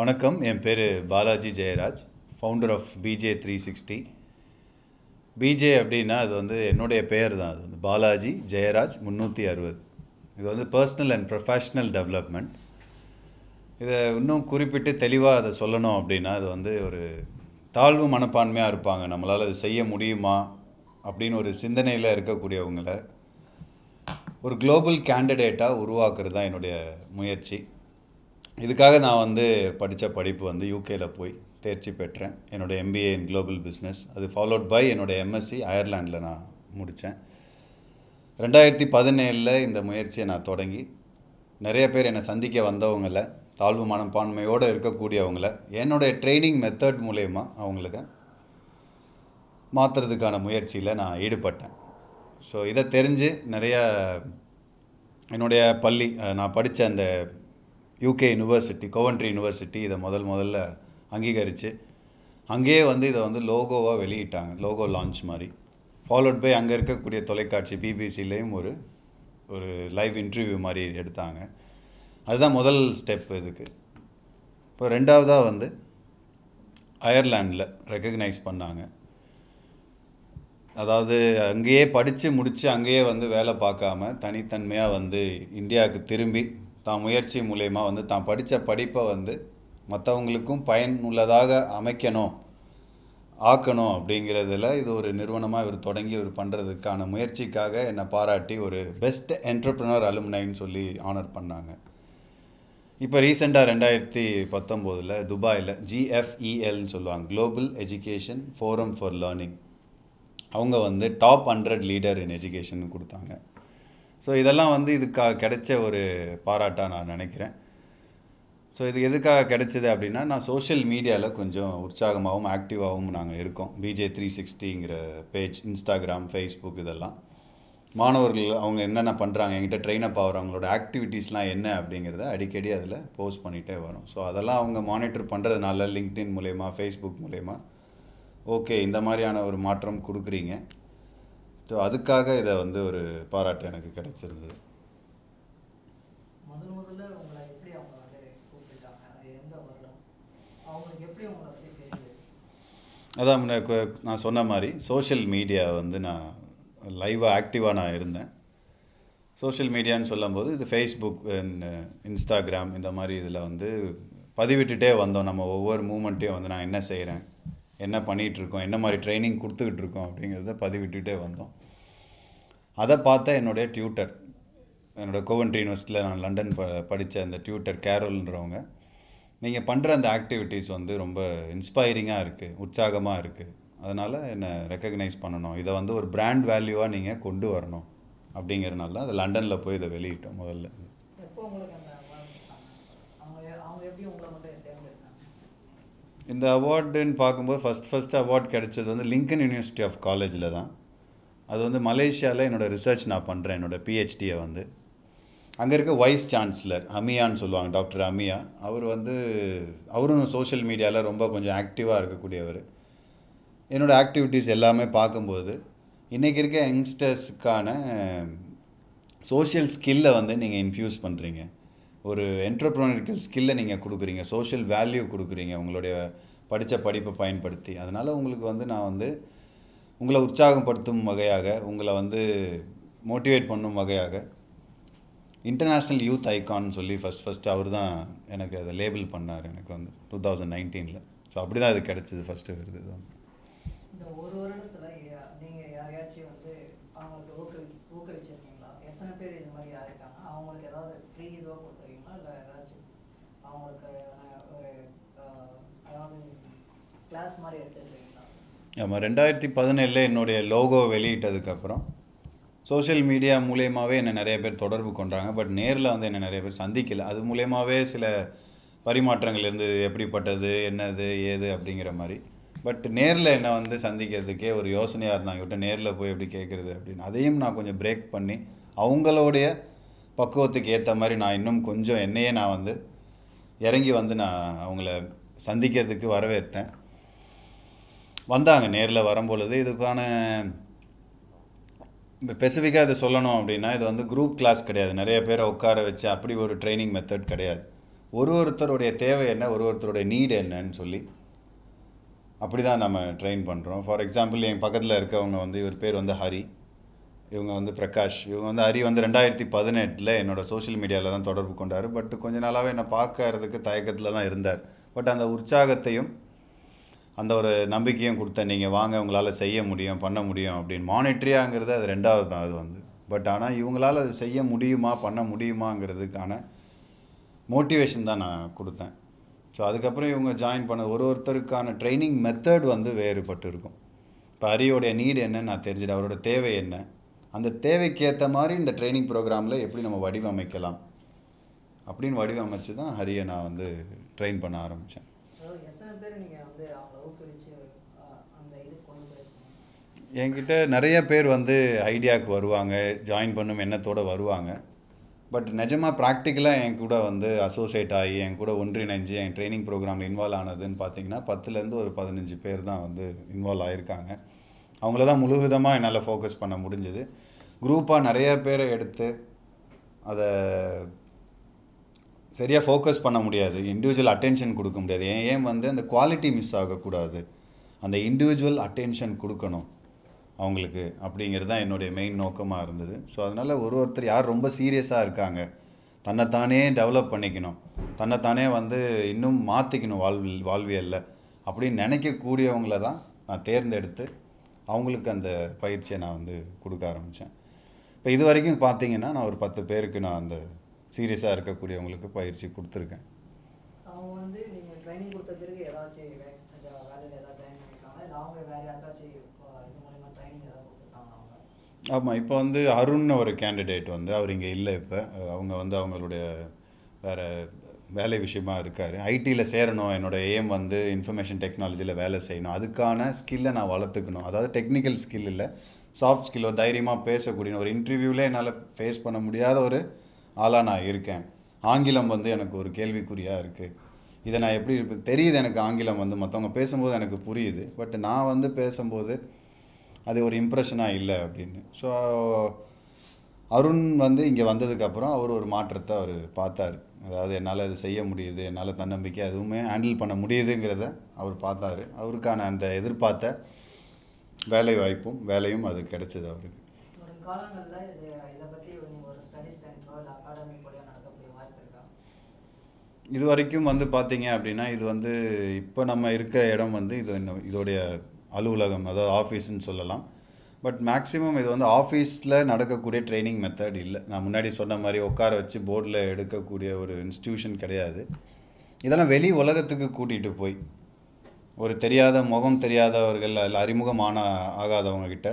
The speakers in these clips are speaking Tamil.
வணக்கம் என் பேர் Balaji Jeyaraj founder of PJ three sixty PJ அப்படின்னா அது வந்து என்னுடைய பெயர் தான் அது வந்து பாலாஜி ஜெயராஜ் முந்நூற்றி அறுபது இது வந்து பர்சனல் அண்ட் ப்ரொஃபஷ்னல் டெவலப்மெண்ட் இதை இன்னும் குறிப்பிட்டு தெளிவாக அதை சொல்லணும் அப்படின்னா அது வந்து ஒரு தாழ்வு மனப்பான்மையாக இருப்பாங்க நம்மளால் அது செய்ய முடியுமா அப்படின்னு ஒரு சிந்தனையில் இருக்கக்கூடியவங்கள ஒரு குளோபல் கேண்டிடேட்டாக உருவாக்குறது தான் என்னுடைய முயற்சி இதுக்காக நான் வந்து படித்த படிப்பு வந்து யூகேல போய் தேர்ச்சி பெற்றேன் என்னோட எம்பிஏ இன் குளோபல் பிஸ்னஸ் அது ஃபாலோட் பை என்னோட எம்எஸ்சி அயர்லாண்டில் நான் முடித்தேன் ரெண்டாயிரத்தி பதினேழில் இந்த முயற்சியை நான் தொடங்கி நிறைய பேர் என்னை சந்திக்க வந்தவங்கள தாழ்வு மனப்பான்மையோடு இருக்கக்கூடியவங்கள என்னுடைய ட்ரைனிங் மெத்தட் மூலயமா அவங்களுக்கு மாற்றுறதுக்கான முயற்சியில் நான் ஈடுபட்டேன் ஸோ இதை தெரிஞ்சு நிறைய என்னுடைய பள்ளி அஹ், நான் படித்த அந்த யூகே யூனிவர்சிட்டி கோவன்ட்ரி யூனிவர்சிட்டி இதை முதல் முதல்ல அங்கீகரித்து அங்கேயே வந்து இதை வந்து லோகோவாக வெளியிட்டாங்க லோகோ லான்ச் மாதிரி ஃபாலோட் பை அங்கே இருக்கக்கூடிய தொலைக்காட்சி பிபிசிலையும் ஒரு ஒரு லைவ் இன்டர்வியூ மாதிரி எடுத்தாங்க அதுதான் முதல் ஸ்டெப் இதுக்கு இப்போ ரெண்டாவதாக வந்து அயர்லாண்டில் ரெக்கக்னைஸ் பண்ணாங்க அதாவது அங்கேயே படித்து முடித்து அங்கேயே வந்து வேலை பார்க்காம தனித்தன்மையாக வந்து இந்தியாவுக்கு திரும்பி தான் முயற்சி மூலயமா வந்து தான் படித்த படிப்பை வந்து மற்றவங்களுக்கும் பயனுள்ளதாக அமைக்கணும் ஆக்கணும் அப்படிங்கிறதுல இது ஒரு நிறுவனமாக இவர் தொடங்கி இவர் பண்ணுறதுக்கான முயற்சிக்காக என்னை பாராட்டி ஒரு பெஸ்ட் என்டர்பிரினர் அலுமினைன்னு சொல்லி ஆனர் பண்ணாங்க இப்போ ரீசெண்டாக ரெண்டாயிரத்தி பத்தொம்போதில் துபாயில் ஜிஎஃப்இஎல்னு சொல்லுவாங்க global education forum for learning அவங்க வந்து top hundred leader in education கொடுத்தாங்க ஸோ இதெல்லாம் வந்து இதுக்காக கிடைச்ச ஒரு பாராட்டாக நான் நினைக்கிறேன் ஸோ இது எதுக்காக கிடைச்சது அப்படின்னா நான் சோஷியல் மீடியாவில் கொஞ்சம் உற்சாகமாகவும் ஆக்டிவாகவும் நாங்கள் இருக்கோம் பிஜே த்ரீ சிக்ஸ்டிங்கிற பேஜ் இன்ஸ்டாகிராம் ஃபேஸ்புக் இதெல்லாம் மாணவர்கள் அவங்க என்னென்ன பண்ணுறாங்க என்கிட்ட ட்ரெயின் அப் ஆகிற அவங்களோட ஆக்டிவிட்டீஸ்லாம் என்ன அப்படிங்கிறத அடிக்கடி அதில் போஸ்ட் பண்ணிகிட்டே வரும் ஸோ அதெல்லாம் அவங்க மானிட்டர் பண்ணுறதுனால லிங்க்டின் மூலயமா ஃபேஸ்புக் மூலயமா ஓகே இந்த மாதிரியான ஒரு மாற்றம் கொடுக்குறீங்க ஸோ அதுக்காக இதை வந்து ஒரு பாராட்டு எனக்கு கிடைச்சிருந்தது முதல் முதல்ல உங்களை எப்படி அவங்க வந்து கூப்பிட்டுருக்காங்க அது எந்த வருடம் அவங்களுக்கு எப்படி உங்களை பற்றி தெரியுது அதான் முன்ன கு- நான் சொன்ன மாதிரி சோஷியல் மீடியா வந்து நான் லைவாக ஆக்டிவாக நான் இருந்தேன் சோஷியல் மீடியான்னு சொல்லும்போது இது ஃபேஸ்புக் இன்ஸ்டாகிராம் இந்த மாதிரி இதில் வந்து பதிவிட்டுட்டே வந்தோம் நம்ம ஒவ்வொரு மூமெண்ட்டையும் வந்து நான் என்ன செய்கிறேன் என்ன பண்ணிகிட்டு இருக்கோம் என்ன மாதிரி ட்ரைனிங் கொடுத்துக்கிட்டு இருக்கோம் அப்படிங்கிறத பதிவிட்டுட்டே வந்தோம் அதை பார்த்த என்னுடைய டியூட்டர் என்னோட கோவன்ட்ரி யூனிவர்சிட்டியில் நான் லண்டன் ப படித்த அந்த டியூட்டர் கேரோல்ன்றவங்க நீங்கள் பண்ணுற அந்த ஆக்டிவிட்டீஸ் வந்து ரொம்ப இன்ஸ்பைரிங்காக இருக்குது உற்சாகமாக இருக்குது அதனால் என்னை ரெக்கக்னைஸ் பண்ணணும் இதை வந்து ஒரு பிராண்ட் வேல்யூவாக நீங்கள் கொண்டு வரணும் அப்படிங்கிறனால தான் அது லண்டனில் போய் இதை வெளியிட்டோம் முதல்ல எப்போ உங்களுக்கு அந்த award கொடுத்தாங்க? அவங்க எ- அவங்க எப்படி உங்களை மட்டும் தேர்ந்தெடுத்தாங்க இந்த அவார்டுன்னு பார்க்கும்போது ஃபஸ்ட் ஃபஸ்ட் அவார்ட் கிடைச்சது வந்து லிங்கன் யூனிவர்சிட்டி ஆஃப் காலேஜில் தான் அது வந்து மலேசியாவில் என்னோட ரிசர்ச் நான் பண்ணுறேன் என்னோட பிஹெச்டியை வந்து அங்கே இருக்க வைஸ் சான்சலர் அமியான்னு சொல்லுவாங்க டாக்டர் அமியா அவர் வந்து அவரும் சோஷியல் மீடியாவில் ரொம்ப கொஞ்சம் ஆக்டிவாக இருக்கக்கூடியவர் என்னோட ஆக்டிவிட்டீஸ் எல்லாமே பார்க்கும்போது இன்றைக்கி இருக்க யங்ஸ்டர்ஸுக்கான சோஷியல் ஸ்கில்லை வந்து நீங்கள் இன்ஃப்யூஸ் பண்ணுறீங்க ஒரு என்டர்ப்ரனரிக்கல் ஸ்கில்லை நீங்கள் கொடுக்குறீங்க சோஷியல் வேல்யூ கொடுக்குறீங்க உங்களுடைய படித்த படிப்பை பயன்படுத்தி அதனால் உங்களுக்கு வந்து நான் வந்து உங்களை உற்சாகப்படுத்தும் வகையாக உங்களை வந்து மோட்டிவேட் பண்ணும் வகையாக இன்டர்நேஷ்னல் யூத் ஐகான் சொல்லி ஃபஸ்ட் ஃபஸ்ட் அவர் தான் எனக்கு அதை லேபிள் பண்ணார் எனக்கு வந்து டூ தௌசண்ட் நைன்டீனில் ஸோ அப்படி தான் இது கிடச்சிது ஃபஸ்ட்டு விருது இது வந்து இந்த ஒரு வருடத்துல யா- நீங்க யாரையாச்சும் வந்து அவங்களுக்கு ஊக்குவி ஊக்குவிச்சிருக்கீங்களா எத்தனை பேர் இது மாதிரி இருக்காங்க அவங்களுக்கு ஏதாவது ஃப்ரீ இதுவாக கொடுத்துருக்கீங்களா இல்லை ஏதாச்சும் அவங்களுக்கு அஹ், ஒரு அஹ், அதாவது கிளாஸ் மாதிரி எடுத்துருக்கீங்களா ஆமாம் ரெண்டாயிரத்தி பதினேழில் என்னுடைய லோகோ வெளியிட்டதுக்கப்புறம் சோஷியல் மீடியா மூலியமாகவே என்னை நிறைய பேர் தொடர்பு கொண்டாங்க பட் நேரில் வந்து என்னை நிறைய பேர் சந்திக்கல அது மூலியமாகவே சில பரிமாற்றங்கள் இருந்தது எப்படிப்பட்டது என்னது ஏது அப்படிங்கிற மாதிரி பட் நேரில் என்னை வந்து சந்திக்கிறதுக்கே ஒரு யோசனையாக இருந்தாங்க விட்டு நேரில் போய் எப்படி கேட்குறது அப்படின்னு அதையும் நான் கொஞ்சம் பிரேக் பண்ணி அவங்களுடைய பக்குவத்துக்கு ஏற்ற மாதிரி நான் இன்னும் கொஞ்சம் என்னையே நான் வந்து இறங்கி வந்து நான் அவங்கள சந்திக்கிறதுக்கு வரவேற்றேன் வந்தாங்க நேரில் வரும்பொழுது இதுக்கான இப்போ ஸ்பெசிஃபிக்காக இதை சொல்லணும் அப்படின்னா இது வந்து குரூப் கிளாஸ் கிடையாது நிறைய பேரை உட்கார வச்சு அப்படி ஒரு ட்ரைனிங் மெத்தட் கிடையாது ஒரு ஒருத்தருடைய தேவை என்ன ஒரு ஒருத்தருடைய நீடு என்னன்னு சொல்லி அப்படி தான் நம்ம ட்ரெயின் பண்ணுறோம் ஃபார் எக்ஸாம்பிள் என் பக்கத்தில் இருக்கவங்க வந்து இவர் பேர் வந்து ஹரி இவங்க வந்து பிரகாஷ் இவங்க வந்து ஹரி வந்து ரெண்டாயிரத்தி பதினெட்டில் என்னோட சோஷியல் மீடியாவில் தான் தொடர்பு கொண்டார் பட் கொஞ்ச நாளாகவே என்னை பார்க்கறதுக்கு தயக்கத்தில் தான் இருந்தார் பட் அந்த உற்சாகத்தையும் அந்த ஒரு நம்பிக்கையும் கொடுத்த நீங்கள் வாங்க உங்களால் செய்ய முடியும் பண்ண முடியும் அப்படின்னு மானிட்ரியாங்கிறது அது ரெண்டாவது தான் அது வந்து பட் ஆனால் இவங்களால் அது செய்ய முடியுமா பண்ண முடியுமாங்கிறதுக்கான மோட்டிவேஷன் தான் நான் கொடுத்தேன் ஸோ அதுக்கப்புறம் இவங்க ஜாயின் பண்ண ஒரு ஒருத்தருக்கான ட்ரைனிங் மெத்தட் வந்து வேறுபட்டு இருக்கும் இப்போ ஹரியோடைய நீடு என்னன்னு நான் தெரிஞ்சுட்டு அவரோட தேவை என்ன அந்த தேவைக்கு ஏற்ற மாதிரி இந்த ட்ரைனிங் ப்ரோக்ராமில் எப்படி நம்ம வடிவமைக்கலாம் அப்படின்னு வடிவமைச்சு தான் ஹரியை நான் வந்து ட்ரெயின் பண்ண ஆரம்பித்தேன் அதாவது எத்தனை பேர் நீங்கள் வந்து அவங்கள ஊக்குவிச்சு அஹ், அந்த இதுக்கு கொண்டு போயிருக்கீங்க என்கிட்ட நிறைய பேர் வந்து ஐடியாவுக்கு வருவாங்க ஜாயின் பண்ணும் எண்ணத்தோடு வருவாங்க பட் நிஜமாக ப்ராக்டிக்கலாக என் கூட வந்து அசோசியேட் ஆகி என் கூட ஒன்றிணைஞ்சு என் ட்ரைனிங் ப்ரோக்ராமில் இன்வால்வ் ஆனதுன்னு பார்த்தீங்கன்னா பத்துலேருந்து ஒரு பதினஞ்சு பேர் தான் வந்து இன்வால்வ் ஆகியிருக்காங்க அவங்கள தான் முழு விதமாக என்னால் ஃபோக்கஸ் பண்ண முடிஞ்சது குரூப்பாக நிறைய பேரை எடுத்து அதை சரியாக ஃபோக்கஸ் பண்ண முடியாது இண்டிவிஜுவல் அட்டென்ஷன் கொடுக்க முடியாது ஏன் ஏன் வந்து அந்த குவாலிட்டி மிஸ் ஆகக்கூடாது அந்த இண்டிவிஜுவல் அட்டென்ஷன் கொடுக்கணும் அவங்களுக்கு அப்படிங்கிறது தான் என்னுடைய மெயின் நோக்கமாக இருந்தது ஸோ அதனால் ஒரு ஒருத்தர் யார் ரொம்ப சீரியஸாக இருக்காங்க தன்னைத்தானே டெவலப் பண்ணிக்கணும் தன்னைத்தானே வந்து இன்னும் மாற்றிக்கணும் வாழ்வில் வாழ்வியலில் அப்படின்னு நினைக்கக்கூடியவங்கள தான் நான் தேர்ந்தெடுத்து அவங்களுக்கு அந்த பயிற்சியை நான் வந்து கொடுக்க ஆரம்பித்தேன் இப்போ இது வரைக்கும் பார்த்தீங்கன்னா நான் ஒரு பத்து பேருக்கு நான் அந்த சீரியஸாக இருக்கக்கூடியவங்களுக்கு பயிற்சி கொடுத்துருக்கேன் அவங்க வந்து நீங்கள் ட்ரைனிங் கொடுத்த பிறகு ஏதாச்சும் வே- இந்த வேலையில் ஏதாவது ஜாயின் பண்ணிருக்காங்களா இல்லை அவங்க வேறு யாருக்காச்சும் இப்போ இது மூலிமா ட்ரைனிங் ஏதாவது கொடுத்துருக்காங்களா அவங்க ஆமாம் இப்போ வந்து அருண் ஒரு கேண்டிடேட் வந்து அவர் இங்கே இல்லை இப்போ அவங்க வந்து அவங்களுடைய வேறு வேலை விஷயமா இருக்கார் ஐடியில் சேரணும் என்னோட எய்ம் வந்து இன்ஃபர்மேஷன் டெக்னாலஜியில் வேலை செய்யணும் அதுக்கான ஸ்கில்லை நான் வளர்த்துக்கணும் அதாவது டெக்னிக்கல் ஸ்கில் இல்லை சாஃப்ட் ஸ்கில் ஒரு தைரியமாக பேசக்கூடிய ஒரு இன்டர்வியூவில் என்னால் ஃபேஸ் பண்ண முடியாத ஒரு ஆளாக நான் இருக்கேன் ஆங்கிலம் வந்து எனக்கு ஒரு கேள்விக்குறியாக இருக்குது இதை நான் எப்படி இருப்பேன் தெரியுது எனக்கு ஆங்கிலம் வந்து மற்றவங்க பேசும்போது எனக்கு புரியுது பட் நான் வந்து பேசும்போது அது ஒரு இம்ப்ரெஷனாக இல்லை அப்படின்னு ஸோ அருண் வந்து இங்கே வந்ததுக்கப்புறம் அவர் ஒரு மாற்றத்தை அவர் பார்த்தாரு அதாவது என்னால் இது செய்ய முடியுது என்னால் தன்னம்பிக்கை அதுவுமே ஹேண்டில் பண்ண முடியுதுங்கிறத அவர் பார்த்தாரு அவருக்கான அந்த எதிர்பார்த்த வேலை வாய்ப்பும் வேலையும் அது கிடைச்சது அவருக்கு ஒரு காலங்களில் இது இதை பற்றி நீங்கள் ஒரு ஸ்டடி சென்டரோ இல்லை அகாடமி போலியோ நடக்கக்கூடிய வாய்ப்பு இருக்கா இது வரைக்கும் வந்து பார்த்தீங்க அப்படின்னா இது வந்து இப்போ நம்ம இருக்கிற இடம் வந்து இது இன்னும் இதோடைய அலுவலகம் அதாவது ஆஃபீஸ்னு சொல்லலாம் பட் மேக்ஸிமம் இது வந்து ஆஃபீஸில் நடக்கக்கூடிய ட்ரைனிங் மெத்தட் இல்லை நான் முன்னாடி சொன்ன மாதிரி உட்கார வச்சு போர்டில் எடுக்கக்கூடிய ஒரு இன்ஸ்டிடியூஷன் கிடையாது இதெல்லாம் வெளி உலகத்துக்கு கூட்டிகிட்டு போய் ஒரு தெரியாத முகம் தெரியாதவர்கள் அல்ல அறிமுகமான ஆகாதவங்க கிட்ட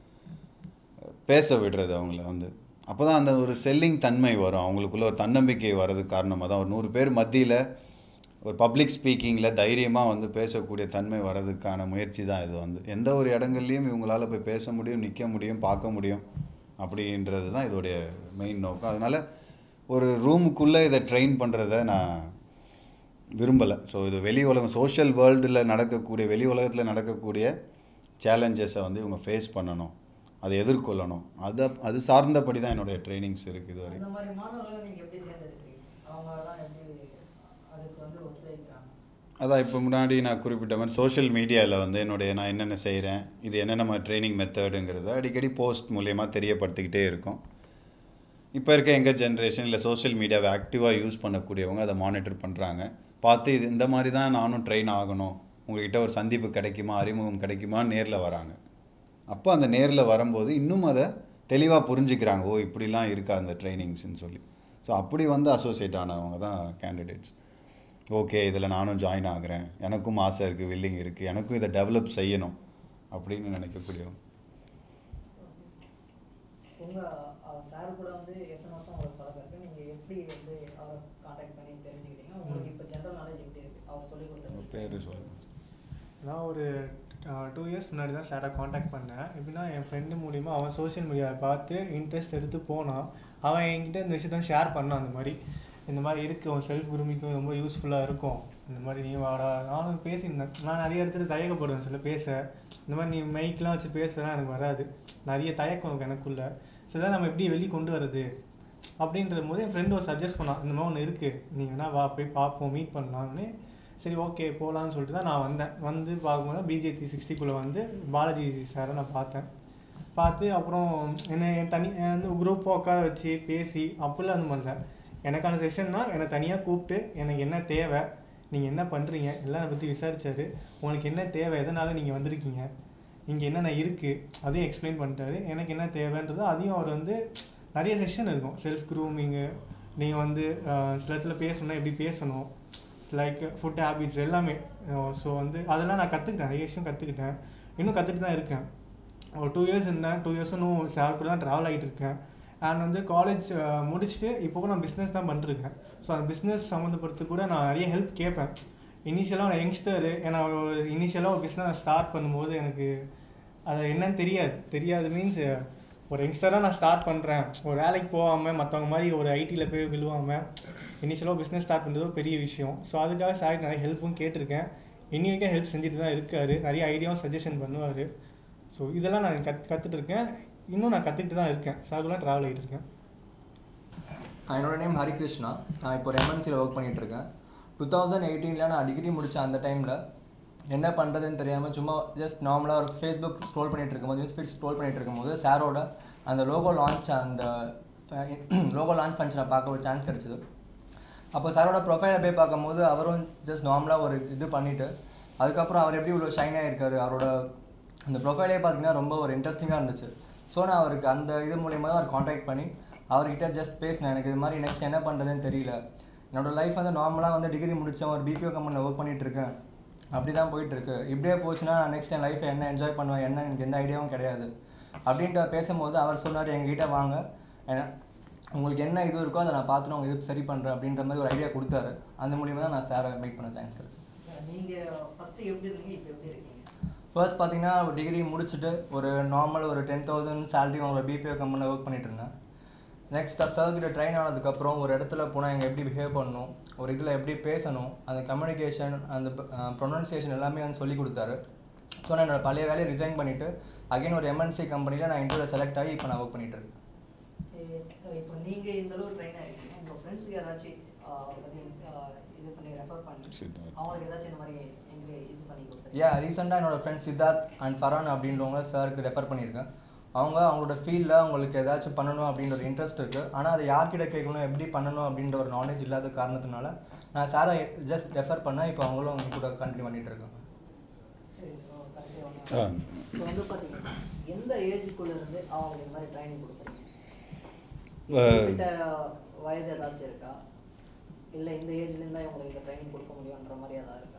பேச விடுறது அவங்கள வந்து அப்போ தான் அந்த ஒரு செல்லிங் தன்மை வரும் அவங்களுக்குள்ள ஒரு தன்னம்பிக்கை வர்றதுக்கு காரணமாக தான் ஒரு நூறு பேர் மத்தியில் ஒரு பப்ளிக் ஸ்பீக்கிங்கில் தைரியமாக வந்து பேசக்கூடிய தன்மை வர்றதுக்கான முயற்சி தான் இது வந்து எந்த ஒரு இடங்கள்லையும் இவங்களால போய் பேச முடியும் நிற்க முடியும் பார்க்க முடியும் அப்படின்றது தான் இதோடைய மெயின் நோக்கம் அதனால் ஒரு ரூமுக்குள்ளே இதை ட்ரெயின் பண்ணுறத நான் விரும்பலை ஸோ இது வெளி உலகம் சோஷியல் வேர்ல்டில் நடக்கக்கூடிய வெளி உலகத்தில் நடக்கக்கூடிய சேலஞ்சஸை வந்து இவங்க ஃபேஸ் பண்ணணும் அதை எதிர்கொள்ளணும் அதை அது சார்ந்தபடி தான் என்னுடைய ட்ரைனிங்ஸ் இருக்குது இது வரைக்கும் அந்த மாதிரி மாணவர்களை நீங்கள் எப்படி தேர்ந்தெடுக்கிறீங்க அவங்களாம் எப்படி அதுக்கு வந்து ஒத்துழைக்கிறாங்க அதான் இப்போ முன்னாடி நான் குறிப்பிட்ட மாதிரி சோஷியல் மீடியாவில் வந்து என்னுடைய நான் என்னென்ன செய்கிறேன் இது என்னென்ன ட்ரைனிங் மெத்தடுங்கிறத அடிக்கடி போஸ்ட் மூலயமா தெரியப்படுத்திக்கிட்டே இருக்கும் இப்போ இருக்க எங்கள் ஜென்ரேஷன் இல்லை சோஷியல் மீடியாவை ஆக்டிவாக யூஸ் பண்ணக்கூடியவங்க அதை மானிட்டர் பண்ணுறாங்க பார்த்து இது இந்த மாதிரி தான் நானும் ட்ரெயின் ஆகணும் உங்ககிட்ட ஒரு சந்திப்பு கிடைக்குமா அறிமுகம் கிடைக்குமா நேரில் வராங்க அப்போ அந்த நேரில் வரும்போது இன்னும் அதை தெளிவாக புரிஞ்சுக்கிறாங்க ஓ இப்படிலாம் இருக்கா அந்த ட்ரைனிங்ஸ்னு சொல்லி ஸோ அப்படி வந்து அசோசியேட் ஆனவங்க தான் கேண்டிடேட்ஸ் ஓகே இதில் நானும் ஜாயின் ஆகுறேன் எனக்கும் ஆசை இருக்குது வில்லிங் இருக்குது எனக்கும் இதை டெவலப் செய்யணும் அப்படின்னு நினைக்கக்கூடியவங்க உங்கள் சார் கூட வந்து எத்தனை வருஷம் உங்களுக்கு பழக்கம் இருக்கு நீங்கள் எப்படி வந்து அவரை காண்டாக்ட் பண்ணி தெரிஞ்சுக்கிட்டீங்க உங்களுக்கு இப்போ ஜென்ரல் நாலேஜ் எப்படி இருக்கு அவர் சொல்லி உங்கள் கொடுத்தது பேர் சொல்லுங்கள் நான் ஒரு டூ இயர்ஸ் முன்னாடி தான் சாரை காண்டாக்ட் பண்ணேன் எப்படின்னா என் ஃப்ரெண்டு மூலிமா அவன் சோஷியல் மீடியாவை பார்த்து இன்ட்ரெஸ்ட் எடுத்து போனான் அவன் என்கிட்ட இந்த விஷயத்த ஷேர் பண்ணான் அந்த மாதிரி இந்த மாதிரி இருக்குது அவன் செல்ஃப் குரூமிங்க்கும் ரொம்ப யூஸ்ஃபுல்லாக இருக்கும் இந்த மாதிரி நீ வாடா நானும் பேசியிருந்தேன் நான் நிறைய இடத்துல தயக்கப்படுவேன் சொல்ல பேச இந்த மாதிரி நீ மைக்லாம் வச்சு பேசுறேன் எனக்கு வராது நிறைய தயக்கம் இருக்கும் எனக்குள்ள ஸோ இதான் நம்ம எப்படி வெளியே கொண்டு வர்றது அப்படின்ற போது என் ஃப்ரெண்டு ஒரு சஜஸ்ட் பண்ணான் இந்த மாதிரி ஒன்று இருக்குது நீங்கள் வேணா வா போய் பார்ப்போம் மீட் பண்ணலாம்னு சரி ஓகே போகலான்னு சொல்லிட்டு தான் நான் வந்தேன் வந்து பார்க்கும்போது பிஜே த்ரீ சிக்ஸ்டிக்குள்ளே வந்து பாலாஜி சாரை நான் பார்த்தேன் பார்த்து அப்புறம் என்னை என் தனி என் வந்து குரூப் உட்கார வச்சு பேசி அப்படிலாம் அது பண்ணல எனக்கான செஷன்னா என்னை தனியாக கூப்பிட்டு எனக்கு என்ன தேவை நீங்கள் என்ன பண்ணுறீங்க எல்லாம் என்னை பற்றி விசாரிச்சாரு உங்களுக்கு என்ன தேவை எதனால் நீங்கள் வந்திருக்கீங்க இங்கே என்னென்ன இருக்குது அதையும் எக்ஸ்பிளைன் பண்ணிட்டாரு எனக்கு என்ன தேவைன்றதோ அதையும் அவர் வந்து நிறைய செஷன் இருக்கும் செல்ஃப் க்ரூமிங்கு நீங்கள் வந்து அஹ், சில இடத்துல பேசணும்னா எப்படி பேசணும் லைக் ஃபுட் ஹேபிட்ஸ் எல்லாமே ஸோ வந்து அதெல்லாம் நான் கற்றுக்கிட்டேன் நிறைய விஷயம் கற்றுக்கிட்டேன் இன்னும் கற்றுட்டு தான் இருக்கேன் ஒரு டூ இயர்ஸ் இருந்தேன் டூ இயர்ஸ் இன்னும் சார் கூட தான் ட்ராவல் ஆகிட்டு இருக்கேன் அண்ட் வந்து காலேஜ் முடிச்சுட்டு இப்போ கூட நான் பிஸ்னஸ் தான் பண்ணிருக்கேன் ஸோ அந்த பிஸ்னஸ் சம்மந்தப்படுத்து கூட நான் நிறைய ஹெல்ப் கேட்பேன் இனிஷியலாக நான் யங்ஸ்டரு ஏன்னா இனிஷியலாக ஒரு பிஸ்னஸ் ஸ்டார்ட் பண்ணும்போது எனக்கு அது என்னன்னு தெரியாது தெரியாது மீன்ஸ் ஒரு யங்ஸ்டராக நான் ஸ்டார்ட் பண்ணுறேன் ஒரு வேலைக்கு போகாமல் மற்றவங்க மாதிரி ஒரு ஐடியில் போய் விழுவாமல் இனிஷியலாக பிஸ்னஸ் ஸ்டார்ட் பண்ணுறது ஒரு பெரிய விஷயம் ஸோ அதுக்காக சார் நிறைய ஹெல்ப்பும் கேட்டிருக்கேன் இன்னி வரைக்கும் ஹெல்ப் செஞ்சுட்டு தான் இருக்காரு நிறைய ஐடியாவும் சஜஷன் பண்ணுவார் ஸோ இதெல்லாம் நான் கத் கற்றுட்டு இருக்கேன் இன்னும் நான் கற்றுக்கிட்டு தான் இருக்கேன் சாகுலாம் ட்ராவல் ஆகிட்டு இருக்கேன் என்னோட நேம் ஹரிகிருஷ்ணா நான் இப்போ ஒரு எம்என்சியில் ஒர்க் பண்ணிட்டு இருக்கேன் டூ தௌசண்ட் எயிட்டீனில் நான் டிகிரி முடித்த அந்த டைமில் என்ன பண்ணுறதுன்னு தெரியாமல் சும்மா ஜஸ்ட் நார்மலாக ஒரு ஃபேஸ்புக் ஸ்க்ரோல் பண்ணிட்டு இருக்கும்போது நியூஸ் ஃபீட் ஸ்க்ரோல் பண்ணிட்டு இருக்கும்போது சாரோட அந்த லோகோ லான்ச் அந்த லோகோ லான்ச் ஃபங்க்ஷனை பார்க்க ஒரு சான்ஸ் கிடச்சிது அப்போ சாரோட ப்ரொஃபைலை போய் பார்க்கும்போது அவரும் ஜஸ்ட் நார்மலாக ஒரு இது பண்ணிவிட்டு அதுக்கப்புறம் அவர் எப்படி இவ்வளோ ஷைனாக இருக்காரு அவரோட அந்த ப்ரொஃபைலே பார்த்தீங்கன்னா ரொம்ப ஒரு இன்ட்ரெஸ்டிங்காக இருந்துச்சு ஸோ நான் அவருக்கு அந்த இது மூலியமாக தான் அவர் காண்டாக்ட் பண்ணி அவர்கிட்ட ஜஸ்ட் பேசினேன் எனக்கு இது மாதிரி நெக்ஸ்ட் என்ன பண்ணுறதுன்னு தெரியல என்னோட லைஃப் வந்து நார்மலாக வந்து டிகிரி முடித்தேன் ஒரு பிபிஓ கம்பெனியில் ஒர்க் பண்ணிட்டு இருக்கேன் அப்படி தான் போயிட்டு இருக்கு இப்படியே போச்சுன்னா நான் நெக்ஸ்ட் என் லைஃப்பை என்ன என்ஜாய் பண்ணுவேன் என்ன எனக்கு எந்த ஐடியாவும் கிடையாது அப்படின்ட்டு பேசும்போது அவர் சொன்னார் எங்ககிட்ட வாங்க ஏன்னா உங்களுக்கு என்ன இது இருக்கோ அதை நான் பார்த்துட்டு உங்களுக்கு இது சரி பண்ணுறேன் அப்படின்ற மாதிரி ஒரு ஐடியா கொடுத்தாரு அந்த மூலியமாக தான் நான் சாரை மீட் பண்ண சான்ஸ் கிடச்சி நீங்கள் ஃபஸ்ட்டு எப்படி இருந்தீங்க இப்போ எப்படி இருக்கீங்க ஃபர்ஸ்ட் பார்த்தீங்கன்னா டிகிரி முடிச்சுட்டு ஒரு நார்மல் ஒரு டென் தௌசண்ட் சேலரி உங்களோட பிபிஓ கம்பெனியில் ஒர்க் பண்ணிட்டு இருந்தேன் நெக்ஸ்ட் சர்க்கிட்ட ட்ரெயின் ஆனதுக்கப்புறம் ஒரு இடத்துல போனால் எங்கள் எப்படி பிஹேவ் பண்ணணும் ஒரு இதில் எப்படி பேசணும் அந்த கம்யூனிகேஷன் அந்த ப்ரொனன்சியேஷன் எல்லாமே வந்து சொல்லி கொடுத்தாரு ஸோ நான் என்னோட பழைய வேலையை ரிசைன் பண்ணிவிட்டு அகைன் ஒரு எம்என்சி கம்பெனியில் நான் இன்டர்வியூ செலக்ட் ஆகி இப்போ நான் ஒர்க் பண்ணிட்டு இருக்கேன் ஏ- இப்போ நீங்கள் இந்த அளவு ட்ரெயின் ஆகிருக்கீங்க உங்கள் ஃப்ரெண்ட்ஸுக்கு யாராச்சும் ஆஹ், பத்தி, ஆஹ், இது பண்ணி ரெஃபர் பண்ணி சித்தார்த். அவங்களுக்கு ஏதாச்சும் இந்த மாதிரி எங்களுக்கு இது பண்ணி கொடுத்துருக்கீங்க யா ரீசெண்டாக என்னோட ஃப்ரெண்ட் சித்தார்த் அண்ட் ஃபரான் அப்படின்றவங்க சாருக்கு ரெஃபர் பண்ணியிருக்கேன் அவங்க அவங்களோட ஃபீல்டில் அவங்களுக்கு ஏதாச்சும் பண்ணணும் அப்படின்ற ஒரு இன்ட்ரெஸ்ட் இருக்குது ஆனால் அதை யார்கிட்ட கேட்கணும் எப்படி பண்ணணும் அப்படின்ற ஒரு நாலேஜ் இல்லாத காரணத்தினால நான் சாரை ஜஸ்ட் ரெஃபர் பண்ணேன் இப்போ அவங்களும் அவங்க கூட கண்டினியூ பண்ணிட்டு இருக்காங்க சரி கடைசியாக ஆ. ஒன்று இப்போ வந்து பார்த்தீங்கன்னா எந்த ஏஜுக்குள்ள இருந்து அவங்களுக்கு இந்த மாதிரி ட்ரைனிங் கொடுக்குறீங்க அஹ், குறிப்பிட்ட வயது ஏதாச்சும் இருக்கா இல்லை இந்த ஏஜ்லேருந்து தான் இவங்களுக்கு இந்த ட்ரைனிங் கொடுக்க முடியுன்ற மாதிரி ஏதாவது இருக்கா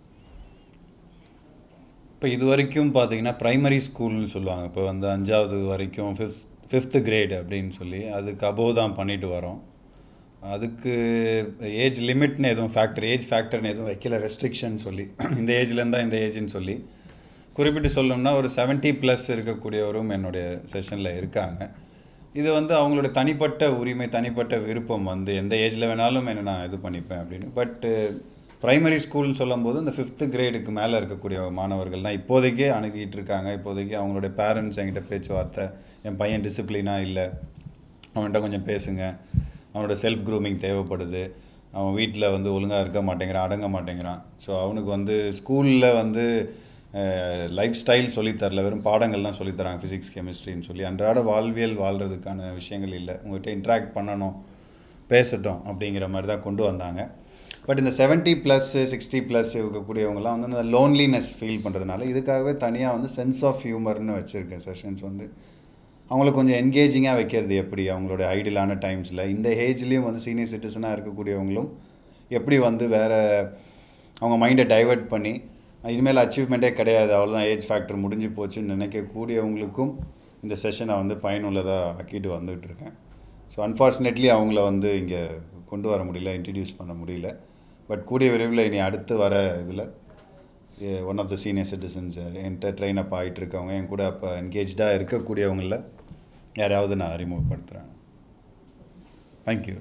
இப்போ இது வரைக்கும் பார்த்தீங்கன்னா ப்ரைமரி ஸ்கூல்னு சொல்லுவாங்க இப்போ வந்து அஞ்சாவது வரைக்கும் ஃபிஃப்த் ஃபிஃப்த்து கிரேட் அப்படின்னு சொல்லி அதுக்கு அபோவ் தான் பண்ணிட்டு வரோம் அதுக்கு ஏஜ் லிமிட்னு எதுவும் ஃபேக்டர் ஏஜ் ஃபேக்டர்னு எதுவும் வைக்கல ரெஸ்ட்ரிக்ஷன் சொல்லி இந்த ஏஜ்லேருந்து தான் இந்த ஏஜ்னு சொல்லி குறிப்பிட்டு சொல்லணும்னா ஒரு 70 ப்ளஸ் இருக்கக்கூடியவரும் என்னுடைய செஷனில் இருக்காங்க இது வந்து அவங்களோட தனிப்பட்ட உரிமை தனிப்பட்ட விருப்பம் வந்து எந்த ஏஜில் வேணாலும் என்ன நான் இது பண்ணிப்பேன் அப்படின்னு பட்டு ப்ரைமரி ஸ்கூல்னு சொல்லும்போது இந்த ஃபிஃப்த்து கிரேடுக்கு மேலே இருக்கக்கூடிய மாணவர்கள் தான் இப்போதைக்கே அணுகிட்டு இருக்காங்க இப்போதைக்கு அவங்களுடைய பேரண்ட்ஸ் என்கிட்ட பேச்சுவார்த்தை என் பையன் டிசிப்ளினாக இல்லை அவன்கிட்ட கொஞ்சம் பேசுங்க அவனோட செல்ஃப் க்ரூமிங் தேவைப்படுது அவன் வீட்டில் வந்து ஒழுங்காக இருக்க மாட்டேங்கிறான் அடங்க மாட்டேங்கிறான் ஸோ அவனுக்கு வந்து ஸ்கூலில் வந்து லைஃப் ஸ்டைல் சொல்லித்தரல வெறும் பாடங்கள் தான் சொல்லித்தராங்க ஃபிசிக்ஸ் கெமிஸ்ட்ரின்னு சொல்லி அன்றாட வாழ்வியல் வாழ்கிறதுக்கான விஷயங்கள் இல்லை உங்கள்கிட்ட இன்ட்ராக்ட் பண்ணணும் பேசட்டும் அப்படிங்கிற மாதிரி தான் கொண்டு வந்தாங்க பட் இந்த 70 ப்ளஸ் சிக்ஸ்டி ப்ளஸ் இருக்கக்கூடியவங்கலாம் வந்து அந்த லோன்லினஸ் ஃபீல் பண்ணுறதுனால இதுக்காகவே தனியாக வந்து சென்ஸ் ஆஃப் ஹியூமர்னு வச்சுருக்கேன் செஷன்ஸ் வந்து அவங்கள கொஞ்சம் என்கேஜிங்காக வைக்கிறது எப்படி அவங்களோட ஐடியலான டைம்ஸில் இந்த ஏஜ்லேயும் வந்து சீனியர் சிட்டிசனாக இருக்கக்கூடியவங்களும் எப்படி வந்து வேறு அவங்க மைண்டை டைவர்ட் பண்ணி இனிமேல் அச்சீவ்மெண்ட்டே கிடையாது அவ்வளோதான் ஏஜ் ஃபேக்டர் முடிஞ்சு போச்சுன்னு நினைக்கக்கூடியவங்களுக்கும் இந்த செஷனை வந்து பயனுள்ளதாக ஆக்கிட்டு வந்துகிட்டு இருக்கேன் ஸோ அன்ஃபார்ச்சுனேட்லி அவங்கள வந்து இங்கே கொண்டு வர முடியல இன்ட்ரடியூஸ் பண்ண முடியல பட் கூடிய விரைவில் இனி அடுத்து வர இதில் one of the senior citizens என்கிட்ட ட்ரெயின் அப் ஆகிட்டு இருக்கவங்க என் கூட அப்போ என்கேஜாக இருக்கக்கூடியவங்களில் யாரையாவது நான் அறிமுகப்படுத்துகிறேன் தேங்க்யூ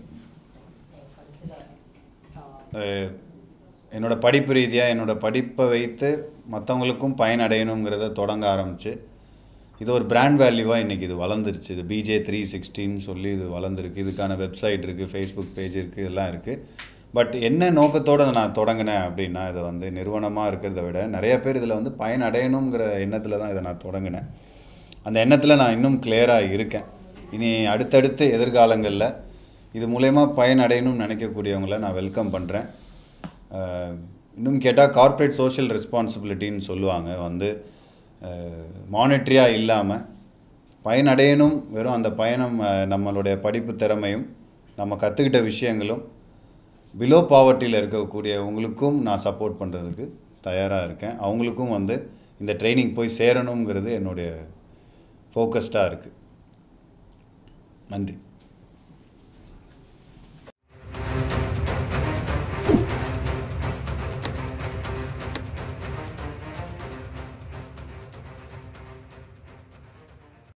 அஹ் என்னோட படிப்பு ரீதியாக என்னோட படிப்பை வைத்து மற்றவங்களுக்கும் பயனடையணுங்கிறத தொடங்க ஆரம்பித்து இது ஒரு பிராண்ட் வேல்யூவாக இன்றைக்கி இது வளர்ந்துருச்சு இது பிஜே த்ரீ சிக்ஸ்டின்னு சொல்லி இது வளர்ந்துருக்கு இதுக்கான வெப்சைட் இருக்குது ஃபேஸ்புக் பேஜ் இருக்குது இதெல்லாம் இருக்குது பட் என்ன நோக்கத்தோடு நான் தொடங்கினேன் அப்படின்னா இதை வந்து நிறுவனமாக இருக்கிறத விட நிறைய பேர் இதில் வந்து பயன் அடையணுங்கிற எண்ணத்தில் தான் இதை நான் தொடங்கினேன் அந்த எண்ணத்தில் நான் இன்னும் கிளியராக இருக்கேன் இனி அடுத்தடுத்து எதிர்காலங்களில் இது மூலயமா பயன் அடையணும்னு நினைக்கக்கூடியவங்கள நான் வெல்கம் பண்ணுறேன் இன்னும் கேட்டால் கார்ப்பரேட் சோஷியல் ரெஸ்பான்சிபிலிட்டின்னு சொல்லுவாங்க வந்து மானிட்ரியாக இல்லாமல் பயனடையணும் வெறும் அந்த பயணம் அஹ், நம்மளுடைய படிப்பு திறமையும் நம்ம கற்றுக்கிட்ட விஷயங்களும் பிலோ பாவர்ட்டியில் இருக்கக்கூடியவங்களுக்கும் நான் சப்போர்ட் பண்ணுறதுக்கு தயாராக இருக்கேன் அவங்களுக்கும் வந்து இந்த ட்ரைனிங் போய் சேரணுங்கிறது என்னுடைய ஃபோக்கஸ்டாக இருக்குது நன்றி